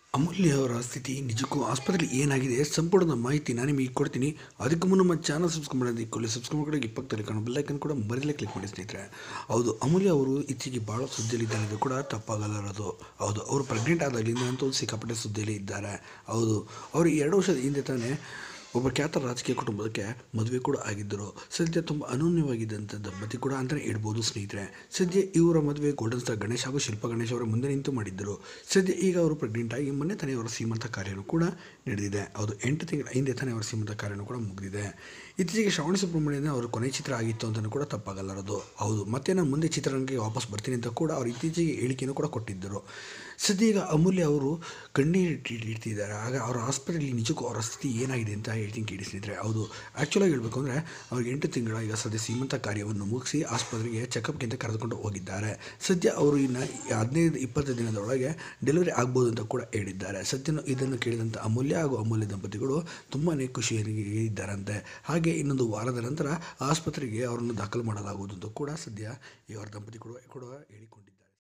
ಅಮೂಲ್ಯ ಅವರ ಸ್ಥಿತಿ ನಿಜಕ್ಕೂ ಆಸ್ಪತ್ರೆಯಲ್ಲಿ ಏನಾಗಿದೆ ಸಂಪೂರ್ಣ ಮಾಹಿತಿ ನಾನು ನಿಮಗೆ ಕೊಡ್ತೀನಿ ಅದಕ್ಕೂ ಮುನ್ನ ನಮ್ಮ ಚಾನಲ್ ಸಬ್ಸ್ಕ್ರೈಬ್ ಮಾಡೋದು ಇಕ್ಕೊಳ್ಳಿ ಸಬ್ಸ್ಕ್ರೈಬ್ ಮಾಡಿ ಇಪ್ಪತ್ತಲ್ಲಿ ಕಾಣೋ ಬೆಲ್ಲೈಕನ್ ಕೂಡ ಬರಲೇ ಕ್ಲಿಕ್ ಮಾಡಿ ಸ್ನೇಹಿತರೆ ಹೌದು ಅಮೂಲ್ಯ ಅವರು ಇತ್ತೀಚೆಗೆ ಭಾಳ ಸುದ್ದಿಯಲ್ಲಿದ್ದಾರೆ ಕೂಡ ತಪ್ಪಾಗಲಾರದು ಹೌದು ಅವರು ಪ್ರೆಗ್ನೆಂಟ್ ಆದಾಗಲಿಂದ ಅಂತೂ ಸಿಕ್ಕಾಪಟ್ಟೆ ಸುದ್ದಿಯಲ್ಲಿ ಇದ್ದಾರೆ ಹೌದು ಅವರು ಎರಡು ವರ್ಷದ ಹಿಂದೆ ತಾನೇ ಒಬ್ಬ ಖ್ಯಾತ ರಾಜಕೀಯ ಕುಟುಂಬಕ್ಕೆ ಮದುವೆ ಕೂಡ ಆಗಿದ್ದರು ಸದ್ಯ ತುಂಬ ಅನನ್ಯವಾಗಿದ್ದಂಥ ದಂಪತಿ ಕೂಡ ಅಂತಲೇ ಇಡ್ಬೋದು ಸ್ನೇಹಿತರೆ ಸದ್ಯ ಇವರ ಮದುವೆ ಗೋಲ್ಡನ್ ಸ್ಟಾರ್ ಗಣೇಶ್ ಹಾಗೂ ಶಿಲ್ಪ ಗಣೇಶ್ ಅವರ ಮುಂದೆ ನಿಂತು ಮಾಡಿದ್ದರು ಸದ್ಯ ಈಗ ಅವರು ಪ್ರೆಗ್ನೆಂಟ್ ಆಗಿ ಮೊನ್ನೆ ತಾನೇ ಅವರ ಸೀಮಂತ ಕಾರ್ಯನೂ ಕೂಡ ನಡೆದಿದೆ ಹೌದು ಎಂಟು ತಿಂಗಳ ಹಿಂದೆ ತಾನೇ ಅವರ ಸೀಮಂತ ಕಾರ್ಯನೂ ಕೂಡ ಮುಗಿದಿದೆ ಇತ್ತೀಚೆಗೆ ಶ್ರವಣ ಸುಬ್ರಹ್ಮಣ್ಯನ ಅವರ ಕೊನೆ ಚಿತ್ರ ಆಗಿತ್ತು ಅಂತಲೂ ಕೂಡ ತಪ್ಪಾಗಲಾರದು ಹೌದು ಮತ್ತೆ ನಾನು ಮುಂದೆ ಚಿತ್ರರಂಗಕ್ಕೆ ವಾಪಸ್ ಬರ್ತೀನಿ ಅಂತ ಕೂಡ ಅವರು ಇತ್ತೀಚೆಗೆ ಹೇಳಿಕೆಯನ್ನು ಕೂಡ ಕೊಟ್ಟಿದ್ದರು ಸದ್ಯ ಈಗ ಅಮೂಲ್ಯ ಅವರು ಕಣ್ಣೀರು ಇಟ್ಟು- ಇಡ್ತಿದ್ದಾರೆ ಆಗ ಅವರ ಆಸ್ಪತ್ರೆಯಲ್ಲಿ ನಿಜಕ್ಕೂ ಅವರ ಸ್ಥಿತಿ ಏನಾಗಿದೆ ಅಂತ ಹೇಳ್ತೀನಿ ಕೇಳಿ ಸ್ನೇಹಿತರೆ ಹೌದು ಆ್ಯಕ್ಚುಲಾಗಿ ಹೇಳಬೇಕು ಅಂದರೆ ಅವ್ರಿಗೆ ಎಂಟು ತಿಂಗಳ ಈಗ ಸದ್ಯ ಸೀಮಂತ ಕಾರ್ಯವನ್ನು ಮುಗಿಸಿ ಆಸ್ಪತ್ರೆಗೆ ಚೆಕಪ್ಗೆ ಅಂತ ಕರೆದುಕೊಂಡು ಹೋಗಿದ್ದಾರೆ ಸದ್ಯ ಅವರು ಇನ್ನು ಹದಿನೈದು ಇಪ್ಪತ್ತು ದಿನದೊಳಗೆ ಡೆಲಿವರಿ ಆಗ್ಬೋದು ಅಂತ ಕೂಡ ಹೇಳಿದ್ದಾರೆ ಸದ್ಯ ಇದನ್ನು ಕೇಳಿದಂಥ ಅಮೂಲ್ಯ ಹಾಗೂ ಅಮೂಲ್ಯ ದಂಪತಿಗಳು ತುಂಬಾ ಖುಷಿಯಲ್ಲಿ ಇದ್ದಾರಂತೆ ಹಾಗೆ ಇನ್ನೊಂದು ವಾರದ ನಂತರ ಆಸ್ಪತ್ರೆಗೆ ಅವರನ್ನು ದಾಖಲು ಮಾಡಲಾಗುವುದು ಅಂತ ಕೂಡ ಸದ್ಯ ಈ ಅವರ ದಂಪತಿ ಕೂಡ ಕೂಡ ಹೇಳಿಕೊಂಡಿದ್ದಾರೆ